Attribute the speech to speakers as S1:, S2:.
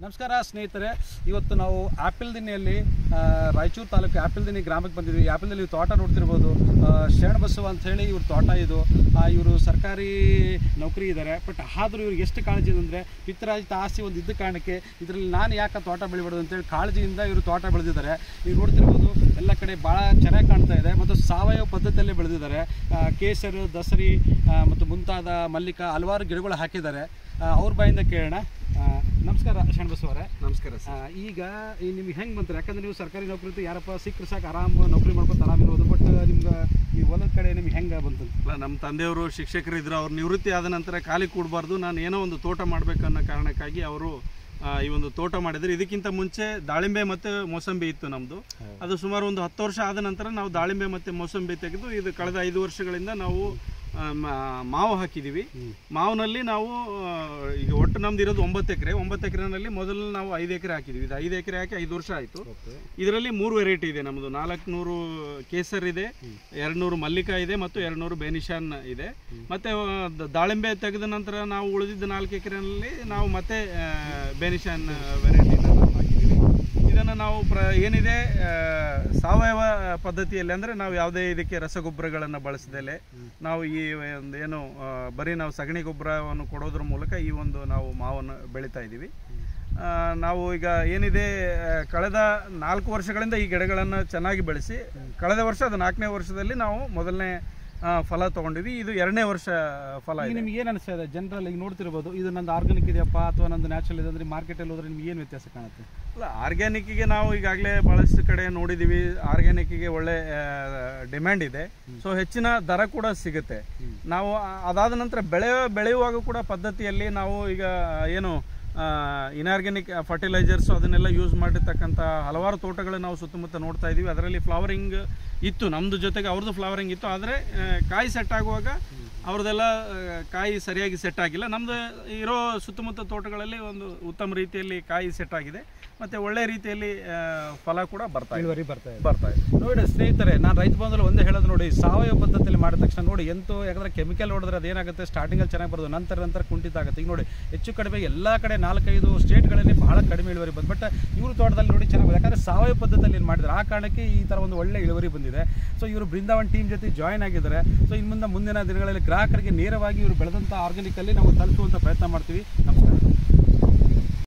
S1: ನಮಸ್ಕಾರ ಸ್ನೇಹಿತರೆ ಇವತ್ತು ನಾವು ಆ್ಯಪಲ್ ದಿನೆಯಲ್ಲಿ ಆ, ರಾಯಚೂರು ತಾಲೂಕು ಆ್ಯಪಲ್ ದಿನಿ ಗ್ರಾಮಕ್ಕೆ ಬಂದಿದ್ವಿ ಆ್ಯಪಲ್ ದಿನ ತೋಟ ನೋಡ್ತಿರ್ಬೋದು ಆ, ಶರಣ ಬಸವ ಅಂತ ಹೇಳಿ ಇವ್ರ ತೋಟ ಇದು ಇವರು ಸರ್ಕಾರಿ ನೌಕರಿ ಇದ್ದಾರೆ ಬಟ್ ಆದರೂ ಇವ್ರಿಗೆ ಎಷ್ಟು ಕಾಳಜಿ ಇದೆ ಅಂದರೆ ಪಿತ್ತರಾಜಿತ ಆಸ್ತಿ ಒಂದು ಇದ್ದ ಕಾರಣಕ್ಕೆ ಇದರಲ್ಲಿ ನಾನು ಯಾಕೆ ತೋಟ ಬೆಳಿಬಾರ್ದು ಅಂತೇಳಿ ಕಾಳಜಿಯಿಂದ ಇವರು ತೋಟ ಬೆಳೆದಿದ್ದಾರೆ ನೀವು ನೋಡ್ತಿರ್ಬೋದು ಎಲ್ಲ ಕಡೆ ಭಾಳ ಚೆನ್ನಾಗಿ ಕಾಣ್ತಾ ಇದೆ ಮತ್ತು ಸಾವಯವ ಪದ್ಧತಿಯಲ್ಲಿ ಬೆಳೆದಿದ್ದಾರೆ ಆ, ಕೇಸರು ದಸರಿ ಆ, ಮತ್ತು ಮುಂತಾದ ಮಲ್ಲಿಕ ಹಲವಾರು ಗಿಡಗಳು ಹಾಕಿದ್ದಾರೆ ಆ, ಅವ್ರ ಬಾಯಿಂದ ಕೇಳೋಣ ಆ, ನಮಸ್ಕಾರ ಶರಣಬಸವ ಅವರೇ
S2: ನಮಸ್ಕಾರ
S1: ಆ, ಈಗ ಈ ನಿಮ್ಗೆ ಹೆಂಗೆ ಬಂತಾರೆ ಯಾಕಂದ್ರೆ ನೀವು ಸರ್ಕಾರಿ ನೌಕರಿ ಇತ್ತು ಯಾರಪ್ಪ ಸಿಕ್ಕರೆ ಸಾಕು ಆರಾಮ್ ನೌಕರಿ ಮಾಡ್ಕೊಂಡು ಆರಾಮ್ ಇರ್ಬೋದು ಬಟ್ ನಿಮ್ಗೆ ಈ ಹೊಲದ ಕಡೆ ನಿಮ್ಗೆ ಹೆಂಗೆ ಬಂತು
S2: ಅಲ್ಲ ನಮ್ಮ ತಂದೆಯವರು ಶಿಕ್ಷಕರು ಇದ್ರು ಅವ್ರು ನಿವೃತ್ತಿ ಆದ ನಂತರ ಖಾಲಿ ಕೂಡಬಾರ್ದು ನಾನು ಏನೋ ಒಂದು ತೋಟ ಮಾಡಬೇಕನ್ನೋ ಕಾರಣಕ್ಕಾಗಿ ಅವರು ಈ ಒಂದು ತೋಟ ಮಾಡಿದ್ರು ಇದಕ್ಕಿಂತ ಮುಂಚೆ ದಾಳಿಂಬೆ ಮತ್ತು ಮೋಸಂಬಿ ಇತ್ತು ನಮ್ಮದು ಅದು ಸುಮಾರು ಒಂದು ಹತ್ತು ವರ್ಷ ಆದ ನಂತರ ನಾವು ದಾಳಿಂಬೆ ಮತ್ತು ಮೋಸಂಬಿ ತೆಗೆದು ಇದು ಕಳೆದ ಐದು ವರ್ಷಗಳಿಂದ ನಾವು ಆ, ಮಾ- ಮಾವು ಹಾಕಿದ್ದೀವಿ ಮಾವಿನಲ್ಲಿ ನಾವು ಆ, ಈಗ ಒಟ್ಟು ನಮ್ದು ಇರೋದು ಒಂಬತ್ತು ಎಕರೆ ಒಂಬತ್ತು ಎಕರೆನಲ್ಲಿ ಮೊದಲು ನಾವು ಐದು ಎಕರೆ ಹಾಕಿದ್ವಿ ಇದು ಐದು ಎಕರೆ ಹಾಕಿ ಐದು ವರ್ಷ ಆಯಿತು ಇದರಲ್ಲಿ ಮೂರು ವೆರೈಟಿ ಇದೆ ನಮ್ಮದು ನಾಲ್ಕುನೂರು ಕೇಸರ್ ಇದೆ ಎರಡ್ನೂರು ಮಲ್ಲಿಕಾ ಇದೆ ಮತ್ತು ಎರಡ್ನೂರು ಬೆನಿಶಾನ್ ಇದೆ ಮತ್ತೆ ಆ, ದ- ದಾಳಿಂಬೆ ತೆಗೆದ ನಂತರ ನಾವು ಉಳಿದಿದ್ದ ನಾಲ್ಕು ಎಕರೆನಲ್ಲಿ ನಾವು ಮತ್ತೆ ಆ, ಬೆನಿಶಾನ್ ವೆರೈಟಿ ಹಾಕಿದ್ದೀವಿ ಇದನ್ನು ನಾವು ಪ್ರ ಏನಿದೆ ಆ, ಸಾವಯವ ಪದ್ಧತಿಯಲ್ಲಿ ಅಂದರೆ ನಾವು ಯಾವುದೇ ಇದಕ್ಕೆ ರಸಗೊಬ್ಬರಗಳನ್ನು ಬಳಸದಲೆ ನಾವು ಈ ಒಂದು ಏನು ಆ, ಬರೀ ನಾವು ಸಗಣಿ ಗೊಬ್ಬರವನ್ನು ಕೊಡೋದ್ರ ಮೂಲಕ ಈ ಒಂದು ನಾವು ಮಾವನ್ನು ಬೆಳೀತಾ ಇದ್ದೀವಿ ಆ, ನಾವು ಈಗ ಏನಿದೆ ಆ, ಕಳೆದ ನಾಲ್ಕು ವರ್ಷಗಳಿಂದ ಈ ಗಿಡಗಳನ್ನು ಚೆನ್ನಾಗಿ ಬೆಳೆಸಿ ಕಳೆದ ವರ್ಷ ಅದು ನಾಲ್ಕನೇ ವರ್ಷದಲ್ಲಿ ನಾವು ಮೊದಲನೇ ಆ, ಫಲ ತಗೊಂಡಿವಿ ಇದು ಎರಡನೇ ವರ್ಷ ಫಲ
S1: ಈಗ
S2: ಇದೆ
S1: ನಿಮ್ಗೆ ಏನು ಅನಿಸ್ತಾ ಇದೆ ಜನರಲ್ ಈಗ ನೋಡ್ತಿರ್ಬೋದು ಇದು ನಂದು ಆರ್ಗಾನಿಕ್ ಇದೆಯಪ್ಪ ಅಥವಾ ನಂದು ನ್ಯಾಚುರಲ್ ಇದೆ ಅಂದ್ರೆ ಮಾರ್ಕೆಟಲ್ಲಿ ಹೋದ್ರೆ ನಿಮ್ಗೆ ಏನು ವ್ಯತ್ಯಾಸ ಕಾಣುತ್ತೆ
S2: ಅಲ್ಲ ಆರ್ಗ್ಯಾನಿಕ್ಕಿಗೆ ನಾವು ಈಗಾಗಲೇ ಭಾಳಷ್ಟು ಕಡೆ ನೋಡಿದ್ದೀವಿ ಆರ್ಗ್ಯಾನಿಕ್ಕಿಗೆ ಒಳ್ಳೆ ಡಿಮ್ಯಾಂಡ್ ಇದೆ ಸೊ ಹೆಚ್ಚಿನ ದರ ಕೂಡ ಸಿಗುತ್ತೆ ನಾವು ಆ- ಅದಾದ ನಂತರ ಬೆಳೆ ಬೆಳೆಯುವಾಗ ಕೂಡ ಪದ್ಧತಿಯಲ್ಲಿ ನಾವು ಈಗ ಏನು ಇನ್ಆರ್ಗ್ಯಾನಿಕ್ ಫರ್ಟಿಲೈಸರ್ಸ್ ಅದನ್ನೆಲ್ಲ ಯೂಸ್ ಮಾಡಿರ್ತಕ್ಕಂಥ ಹಲವಾರು ತೋಟಗಳು ನಾವು ಸುತ್ತಮುತ್ತ ನೋಡ್ತಾ ಇದ್ದೀವಿ ಅದರಲ್ಲಿ ಫ್ಲವರಿಂಗ್ ಇತ್ತು ನಮ್ಮದು ಜೊತೆಗೆ ಅವ್ರದ್ದು ಫ್ಲವರಿಂಗ್ ಇತ್ತು ಆದರೆ ಕಾಯಿ ಸೆಟ್ ಆಗುವಾಗ ಅವ್ರದ್ದೆಲ್ಲ ಆ, ಕಾಯಿ ಸರಿಯಾಗಿ ಸೆಟ್ ಆಗಿಲ್ಲ ನಮ್ಮದು ಇರೋ ಸುತ್ತಮುತ್ತ ತೋಟಗಳಲ್ಲಿ ಒಂದು ಉತ್ತಮ ರೀತಿಯಲ್ಲಿ ಕಾಯಿ ಸೆಟ್ ಆಗಿದೆ ಮತ್ತು ಒಳ್ಳೆ ರೀತಿಯಲ್ಲಿ ಆ, ಫಲ ಕೂಡ ಬರ್ತಾ ಇದೆ
S1: ಇಳುವರಿ ಬರ್ತಾ ಇದೆ
S2: ಬರ್ತಾ ಇದೆ
S1: ನೋಡಿ ಸ್ನೇಹಿತರೆ ನಾನು ರೈತ ಬಂದಲ್ಲಿ ಒಂದೇ ಹೇಳೋದು ನೋಡಿ ಸಾವಯವ ಪದ್ಧತಿಯಲ್ಲಿ ಮಾಡಿದ ತಕ್ಷಣ ನೋಡಿ ಎಂತೂ ಯಾಕಂದ್ರೆ ಕೆಮಿಕಲ್ ಹೊಡೆದ್ರೆ ಅದೇನಾಗುತ್ತೆ ಸ್ಟಾರ್ಟಿಂಗಲ್ಲಿ ಚೆನ್ನಾಗಿ ಬರೋದು ನಂತರ ನಂತರ ಕುಂಠಿತ ಆಗುತ್ತೆ ಈಗ ನೋಡಿ ಹೆಚ್ಚು ಕಡಿಮೆ ಎಲ್ಲ ಕಡೆ ನಾಲ್ಕೈದು ಸ್ಟೇಟ್ಗಳಲ್ಲಿ ಬಹಳ ಕಡಿಮೆ ಇಳುವರಿ ಬಂದು ಬಟ್ ಇವ್ರ ತೋಟದಲ್ಲಿ ನೋಡಿ ಚೆನ್ನಾಗಿ ಬಂದಿದೆ. ಯಾಕಂದ್ರೆ ಸಾವಯವ ಪದ್ಧತಿಯಲ್ಲಿ ಏನು ಮಾಡಿದ್ದಾರೆ ಆ ಕಾರಣಕ್ಕೆ ಈ ಥರ ಒಂದು ಒಳ್ಳೆ ಇಳುವರಿ ಬಂದಿದೆ ಸೊ ಇವರು ಬೃಂದಾವನ್ ಟೀಮ್ ಜೊತೆ ಜಾಯ್ನ್ ಆಗಿದ್ದಾರೆ ಸೊ ಇನ್ನು ಮುಂದೆ ಮುಂದಿನ ದಿನಗಳಲ್ಲಿ ಗ್ರಾಹಕರಿಗೆ ನೇರವಾಗಿ ಇವರು ಬೆಳೆದಂಥ ಆರ್ಗಾನಿಕಲ್ಲಿ ನಾವು ತಲುಪುವಂಥ ಪ್ರಯತ್ನ ಮಾಡ್ತೀವಿ ನಮಸ್ಕಾರ